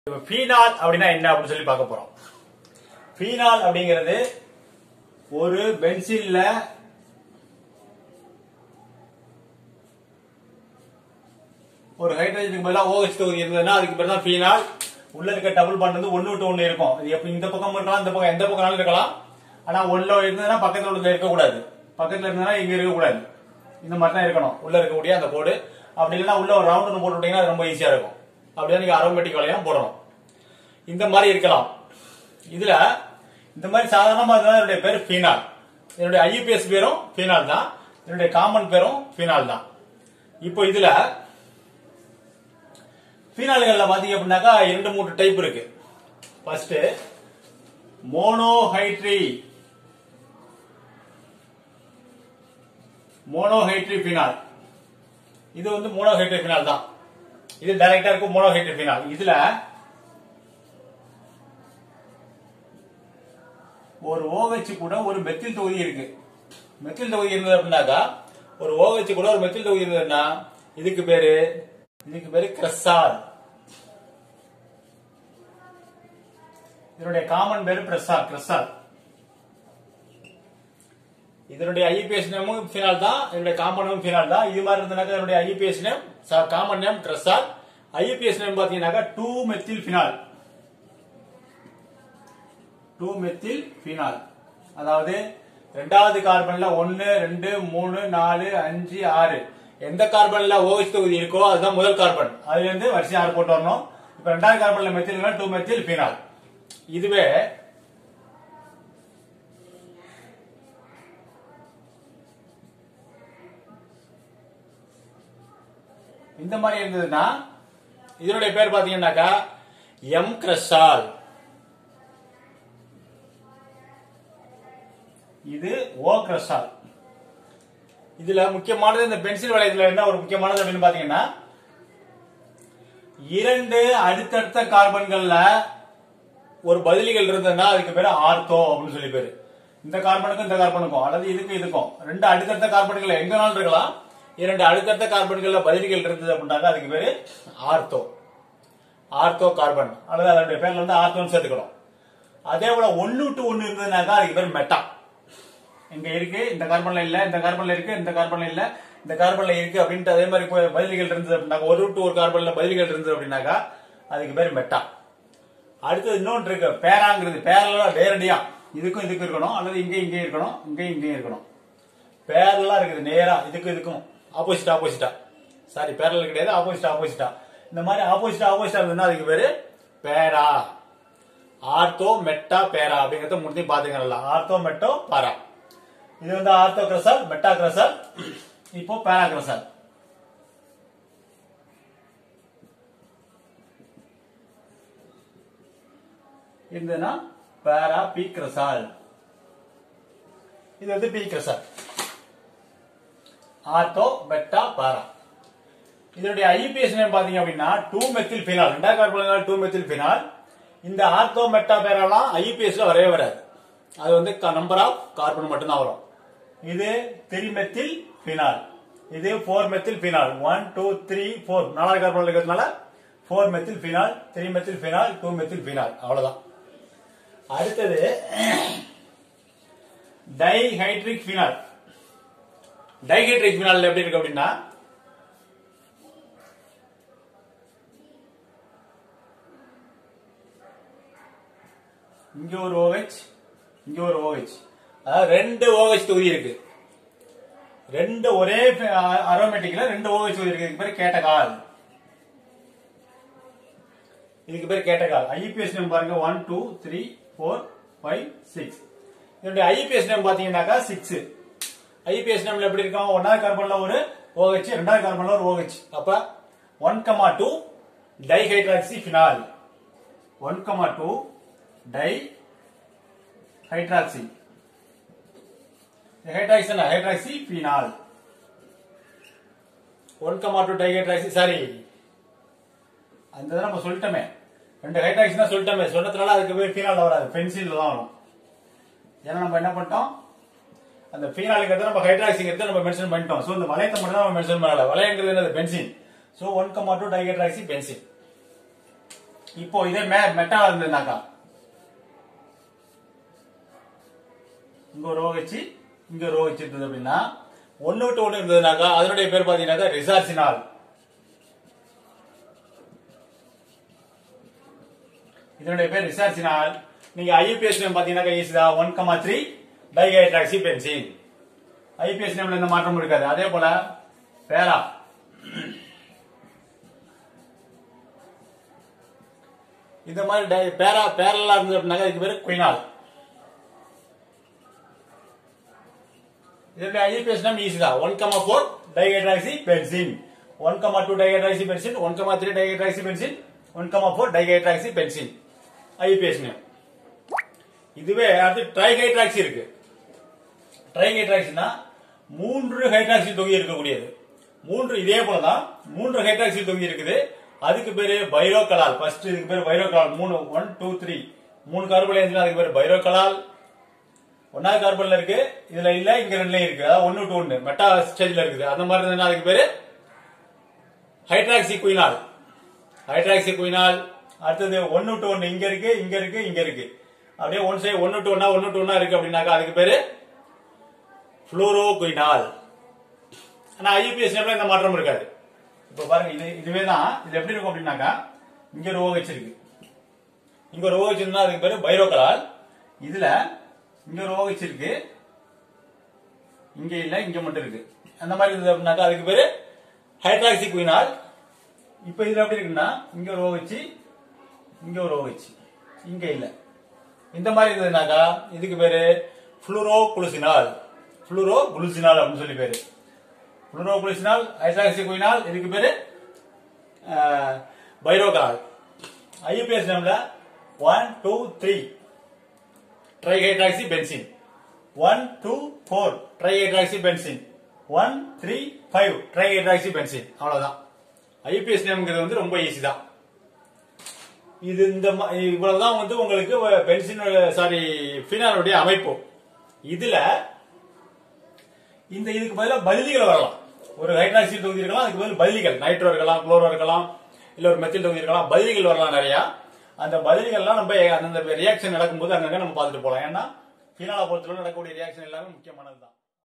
இப்ப ஃபீனால் அப்படின்னா என்ன அப்படின்னு சொல்லி பார்க்க போறோம் ஃபீனால் அப்படிங்கிறது ஒரு பென்சில்ல ஒரு ஹைட்ரஜனுக்கு பதிலாக OH தொகுதி இருந்ததுன்னா அதுக்கு பேர் தான் ஃபீனால் உள்ள இருக்க டபுள் பாண்ட் வந்து ஒன்னு விட்டு ஒன்னு இருக்கும் இது எப்படி இந்த பக்கம் இருக்கலாம் இந்த பக்கம் எந்த பக்கம்னாலும் இருக்கலாம் ஆனா ஒன்ல இருந்ததுன்னா பக்கத்துல உள்ளதுல இருக்கக்கூடாது பக்கத்துல இருந்ததுன்னா இங்க இருக்கக்கூடாது இந்த மாதிரி தான் இருக்கணும் உள்ள இருக்கக்கூடிய அந்த கோடு அப்படி இல்லைன்னா உள்ள ஒரு ரவுண்ட் போட்டு விட்டீங்கன்னா அது ரொம்ப ஈஸியா இருக்கும் அப்படியே நீங்க அரோமேட்டிக் வளையம் போடணும் இந்த மாதிரி இருக்கலாம் இதுல இந்த மாதிரி சாதாரணமா இருந்தா என்னுடைய பேர் ஃபீனால் என்னுடைய ஐயூபிஎஸ் பேரும் ஃபீனால் தான் என்னுடைய காமன் பேரும் ஃபீனால் தான் இப்போ இதுல ஃபீனால்கள்ல பாத்தீங்க அப்படின்னாக்கா இரண்டு மூணு டைப் இருக்கு ஃபர்ஸ்ட் மோனோஹைட்ரி மோனோஹைட்ரி ஃபினால் இது வந்து மோனோஹைட்ரி ஃபினால் தான் இது டைரக்டா இருக்கும் மோனோஹைட்ரி ஃபினால் இதுல ஒரு OH கூட ஒரு மெத்தில் தொகுதி இருக்கு மெத்தில் தொகுதி இருந்தது அப்படின்னாக்கா ஒரு OH கூட ஒரு மெத்தில் தொகுதி இருந்ததுன்னா இதுக்கு பேரு இதுக்கு பேரு கிரஸால் இதனுடைய காமன் பேரு பிரசால் கிரஸால் இதனுடைய ஐபிஎஸ் நேமும் ஃபினால் தான் இதனுடைய காமன் நேம் ஃபினால் தான் இது மாதிரி இருந்தனாக்கா இதனுடைய IUPAC name common name cresol IUPAC name பாத்தீங்கன்னாக்கா two methyl phenol two methyl phenol அதாவது ரெண்டாவது கார்பன்ல ஒன்னு ரெண்டு மூணு நாலு அஞ்சு ஆறு எந்த கார்பன்ல OH தொகுதி இருக்கோ அதுதான் முதல் கார்பன் அதுல இருந்து வரிசை ஆறு போட்டு வரணும் இப்ப ரெண்டாவது கார்பன்ல மெத்தில் டூ மெத்தில் ஃபினால் இதுவே இந்த மாதிரி இருந்ததுன்னா இதனுடைய பேர் பாத்தீங்கன்னாக்கா எம் கிரஷால் இது ஓ கிரஷால் இதுல முக்கியமானது இந்த பென்சில் வளையத்துல என்ன ஒரு முக்கியமானது அப்படின்னு பாத்தீங்கன்னா இரண்டு அடுத்தடுத்த கார்பன்கள்ல ஒரு பதிலிகள் இருந்ததுன்னா அதுக்கு பேரு ஆர்த்தோ அப்படின்னு சொல்லி பேரு இந்த கார்பனுக்கும் இந்த கார்பனுக்கும் அல்லது இதுக்கும் இதுக்கும் ரெண்டு அடுத்தடுத்த கார்பன்கள் எங்கனாலும் இருக்கலாம் இரண்டு அடுத்தடுத்த கார்பன்கள்ல பதிலிகள் இருந்தது அப்படின்னாக்கா அதுக்கு பேரு ஆர்த்தோ ஆர்த்தோ கார்பன் அல்லது அதனுடைய பேர்ல வந்து ஆர்த்தோன்னு சேர்த்துக்கணும் அதே போல ஒன்னு டு ஒன்னு இருந்ததுனாக்கா அதுக்கு பேர் மெட்டா இங்க இருக்கு இந்த கார்பன்ல இல்ல இந்த கார்பன்ல இருக்கு இந்த கார்பன்ல இல்ல இந்த கார்பன்ல இருக்கு அப்படின்ட்டு அதே மாதிரி இப்போ பதிலிகள் இருந்தது அப்படின்னாக்கா ஒரு டு ஒரு கார்பன்ல பதிலிகள் இருந்தது அப்படின்னாக்கா அதுக்கு பேர் மெட்டா அடுத்தது இன்னொன்று இருக்கு பேராங்கிறது பேரலா நேரடியா இதுக்கும் இதுக்கும் இருக்கணும் அல்லது இங்கே இங்கே இருக்கணும் இங்கே இங்கேயும் இருக்கணும் பேரலா இருக்குது நேரா இதுக்கும் இதுக்கும் ஆப்போசிட் ஆப்போசிட்டா சாரி பேரல் கிடையாது ஆப்போசிட் ஆப்போசிட்டா இந்த மாதிரி ஆப்போசிட் ஆப்போசிட்டா இருந்ததுன்னா அதுக்கு பேரு பேரா ஆர்த்தோ மெட்டா பேரா அப்படிங்கறத முடிஞ்சு பாத்துங்க நல்லா ஆர்த்தோ மெட்டோ பாரா இது வந்து ஆர்த்தோ கிரசால் மெட்டா கிரசால் இப்போ பேரா கிரசால் இருந்ததுன்னா பேரா பி கிரசால் இது வந்து P cresol ortho meta para இதனுடைய ஐபிஎஸ் நேம் பாத்தீங்க அப்படின்னா டூ மெத்தில் பினால் ரெண்டாவது கார்பன் டூ மெத்தில் பினால் இந்த ஆர்த்தோ மெட்டா பேரெல்லாம் ஐபிஎஸ்ல வரவே வராது அது வந்து நம்பர் ஆஃப் கார்பன் மட்டும்தான் வரும் இது த்ரீ மெத்தில் பினால் இது four methyl phenol one two three four நாலாவது கார்பன் இருக்கிறதுனால four methyl phenol three methyl phenol two methyl phenol அவ்வளவுதான் அடுத்தது டைஹைட்ரிக் பினால் டைஹைட்ரிக் பினால் எப்படி இருக்கு அப்படின்னா இங்க ஒரு OH இங்க ஒரு OH அதாவது ரெண்டு OH தொகுதி இருக்கு ரெண்டு ஒரே அரோமேட்டிக்ல ரெண்டு OH தொகுதி இருக்கு இதுக்கு பேர் கேட்டகால் இதுக்கு பேர் கேட்டகால் ஐபிஎஸ் நேம் பாருங்க one two three four five six இதனுடைய ஐபிஎஸ் நேம் பாத்தீங்கன்னாக்கா சிக்ஸ் ஐபிஎஸ் நேம்ல எப்படி இருக்கும் ஒன்னாவது கார்பன்ல ஒரு OH ரெண்டாவது கார்பன்ல ஒரு OH அப்ப one comma two dihydroxy phenol one comma two dihydroxy hydroxy என்ன hydroxy phenol one comma two dihydroxy sorry அந்த இதை நம்ம சொல்லிட்டோமே ரெண்டு ஹைட்ராக்சி தான் சொல்லிட்டோமே சொன்னதுனால அதுக்கு போய் பீனால் வராது பென்சில் தான் வரும் ஏன்னா நம்ம என்ன பண்ணிட்டோம் அந்த பீனாலுங்கிறத நம்ம ஹைட்ராக்சிங்கிறத நம்ம மென்ஷன் பண்ணிட்டோம் ஸோ இந்த வளையத்தை மட்டும் தான் நம்ம மென்ஷன் பண்ணல வளையங்கிறது என்னது benzene so one comma two dihydroxy benzene இப்போ இதே மே மெட்டா இருந்ததுனாக்கா இங்க ஒரு ரோ வச்சு இங்க ரோ வச்சு இருந்தது அப்படின்னா ஒன்னு விட்டு ஒண்ணு இருந்ததுனாக்கா அதனுடைய பேர் பாத்தீங்கன்னாக்கா ரிசார்சினால் இதனுடைய பேர் ரிசார்சினால் நீங்க ஐபிஎஸ் நேம் பாத்தீங்கன்னா ஈஸிதா one comma three dihydroxy benzene IUPAC நேம்ல எந்த மாற்றமும் இருக்காது அதே போல பேரா இந்த மாதிரி டை- பேரா பேரலா இருந்தது அப்படின்னாக்கா இதுக்கு பேரு குயினால் இதனுடைய ஐபிஎஸ் நேம் ஈஸி தான் one comma four dihydroxy benzene one comma two dihydroxy benzene one comma three dihydroxy benzene one comma four dihydroxy benzene IUPAC name இதுவே அடுத்து ட்ரைஹைட்ராக்சி இருக்கு ட்ரைஹைட்ராக்சினா மூன்று ஹைட்ராக்சி தொகுதி இருக்கக்கூடியது மூன்று இதே போலதான் மூன்று ஹைட்ராக்சி தொகுதி இருக்குது அதுக்கு பேரு பைரோகலால் ஃபர்ஸ்ட் இதுக்கு பேரு பைரோகலால் மூணு ஒன் டூ த்ரீ மூணு கார்பன் இருந்துச்சுன்னா அதுக்கு பேரு பைரோகலால் ஒன்னாவது கார்பன்ல இருக்கு இதுல இல்ல இங்க ரெண்டுலயும் இருக்கு அதாவது ஒன்னு டு ஒன்னு மெட்டா ஸ்டேஜ்ல இருக்குது அந்த மாதிரி இருந்ததுன்னா அதுக்கு பேரு ஹைட்ராக்சி குயினால் ஹைட்ராக்சி குயினால் அடுத்தது ஒன்னு டு ஒன்னு இங்க இருக்கு இங்க இருக்கு இங்க இருக்கு அப்படியே ஒன் சைடு ஒன்னு டு ஒன்னா ஒன்னு டு ஒன்னா இருக்கு அப்படின்னாக்கா அதுக்கு பேரு புளோரோ குயினால் ஆனா ஐபிஎஸ் நேம்ல இந்த மாற்றம் இருக்காது இப்ப பாருங்க இது இதுவே தான் இது எப்படி இருக்கும் அப்படின்னாக்கா இங்க ஒரு OH இருக்கு இங்க ஒரு OH இருந்தா அதுக்கு பேரு பைரோகலால் இதுல இங்க ஒரு OH இருக்கு இங்க இல்ல இங்க மட்டும் இருக்கு அந்த மாதிரி இருந்தது அப்படின்னாக்கா அதுக்கு பேரு ஹைட்ராக்சி குயினால் இப்ப இதுல எப்படி இருக்குன்னா இங்க ஒரு OH இங்க ஒரு OH இங்க இல்ல இந்த மாதிரி இருந்ததுனாக்கா இதுக்கு பேரு புளூரோ குளுசினால் புளூரோ குளுசினால் அப்படின்னு சொல்லி பேரு புளூரோ குளுசினால் ஹைட்ராக்சி குயினால் இதுக்கு பேரு பைரோகால் ஐபிஎஸ் நேம்ல one two three trihydroxy benzene one two four trihydroxy benzene one three five trihydroxy benzene அவ்வளவுதான் ஐபிஎஸ் நேம்ங்கிறது வந்து ரொம்ப ஈஸி தான் இது இந்த ம- இவ்வளவுதான் வந்து உங்களுக்கு பென்சின் சாரி ஃபினாலுடைய அமைப்பு இதுல இந்த இதுக்கு பதிலா பதிலிகள் வரலாம் ஒரு ஹைட்ராக்சி தொகுதி இருக்கலாம் அதுக்கு பதில் பதிலிகள் நைட்ரோ இருக்கலாம் குளோரோ இருக்கலாம் இல்ல ஒரு மெத்தில் தொகுதி இருக்கலாம் பதிலிகள் வரலாம் நிறைய அந்த பதிலிகள்லாம் நம்ம அந்தந்த ரியாக்ஷன் நடக்கும்போது அங்கங்க நம்ம பார்த்துட்டு போலாம் ஏன்னா ஃபினாலை பொறுத்தவரை நடக்கக்கூடிய ரியாக்ஷன் எல்லாமே முக்கியமானது தான்